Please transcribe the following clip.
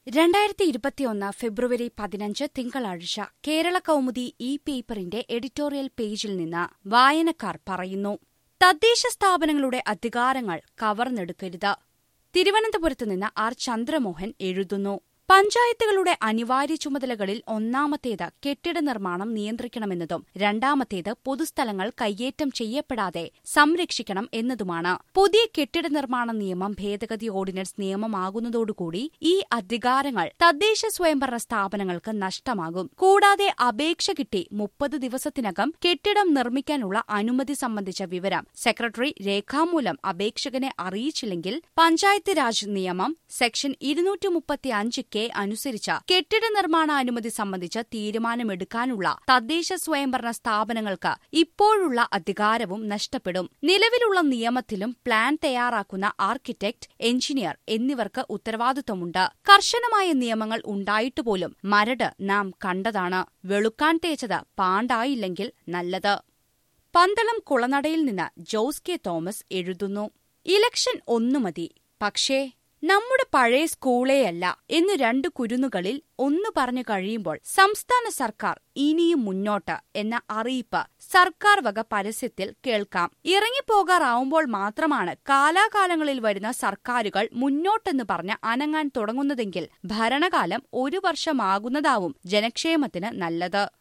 രണ്ടായിരത്തി ഇരുപത്തിയൊന്ന് ഫെബ്രുവരി പതിനഞ്ച് തിങ്കളാഴ്ച കേരള കൗമുദി ഇ പേപ്പറിന്റെ എഡിറ്റോറിയൽ പേജിൽ നിന്ന് വായനക്കാർ പറയുന്നു തദ്ദേശ സ്ഥാപനങ്ങളുടെ അധികാരങ്ങൾ കവർന്നെടുക്കരുത് തിരുവനന്തപുരത്ത് നിന്ന് ആർ ചന്ദ്രമോഹൻ എഴുതുന്നു പഞ്ചായത്തുകളുടെ അനിവാര്യ ചുമതലകളിൽ ഒന്നാമത്തേത് കെട്ടിട നിർമ്മാണം നിയന്ത്രിക്കണമെന്നതും രണ്ടാമത്തേത് പൊതുസ്ഥലങ്ങൾ കയ്യേറ്റം ചെയ്യപ്പെടാതെ സംരക്ഷിക്കണം എന്നതുമാണ് പുതിയ കെട്ടിട നിർമ്മാണ നിയമം ഭേദഗതി ഓർഡിനൻസ് നിയമമാകുന്നതോടുകൂടി ഈ അധികാരങ്ങൾ തദ്ദേശ സ്വയംഭരണ സ്ഥാപനങ്ങൾക്ക് നഷ്ടമാകും കൂടാതെ അപേക്ഷ കിട്ടി മുപ്പത് ദിവസത്തിനകം കെട്ടിടം നിർമ്മിക്കാനുള്ള അനുമതി സംബന്ധിച്ച വിവരം സെക്രട്ടറി രേഖാമൂലം അപേക്ഷകനെ അറിയിച്ചില്ലെങ്കിൽ പഞ്ചായത്ത് രാജ് നിയമം സെക്ഷൻ ഇരുന്നൂറ്റി മുപ്പത്തിയഞ്ച് കെ അനുസരിച്ച് കെട്ടിട നിർമ്മാണ അനുമതി സംബന്ധിച്ച് തീരുമാനമെടുക്കാനുള്ള തദ്ദേശ സ്വയംഭരണ സ്ഥാപനങ്ങൾക്ക് ഇപ്പോഴുള്ള അധികാരവും നഷ്ടപ്പെടും നിലവിലുള്ള നിയമത്തിലും പ്ലാൻ തയ്യാറാക്കുന്ന ആർക്കിടെക്ട് എഞ്ചിനീയർ എന്നിവർക്ക് ഉത്തരവാദിത്വമുണ്ട് കർശനമായ നിയമങ്ങൾ ഉണ്ടായിട്ടുപോലും മരട് നാം കണ്ടതാണ് വെളുക്കാൻ തേച്ചത് പാണ്ടായില്ലെങ്കിൽ നല്ലത് പന്തളം കുളനടയിൽ നിന്ന് ജോസ് കെ തോമസ് എഴുതുന്നു ഇലക്ഷൻ ഒന്നു മതി പക്ഷേ നമ്മുടെ പഴയ സ്കൂളേയല്ല എന്ന് രണ്ടു കുരുന്നുകളിൽ ഒന്ന് പറഞ്ഞു കഴിയുമ്പോൾ സംസ്ഥാന സർക്കാർ ഇനിയും മുന്നോട്ട് എന്ന അറിയിപ്പ് സർക്കാർ വക പരസ്യത്തിൽ കേൾക്കാം ഇറങ്ങിപ്പോകാറാവുമ്പോൾ മാത്രമാണ് കാലാകാലങ്ങളിൽ വരുന്ന സർക്കാരുകൾ മുന്നോട്ടെന്ന് പറഞ്ഞ് അനങ്ങാൻ തുടങ്ങുന്നതെങ്കിൽ ഭരണകാലം ഒരു വർഷമാകുന്നതാവും ജനക്ഷേമത്തിന് നല്ലത്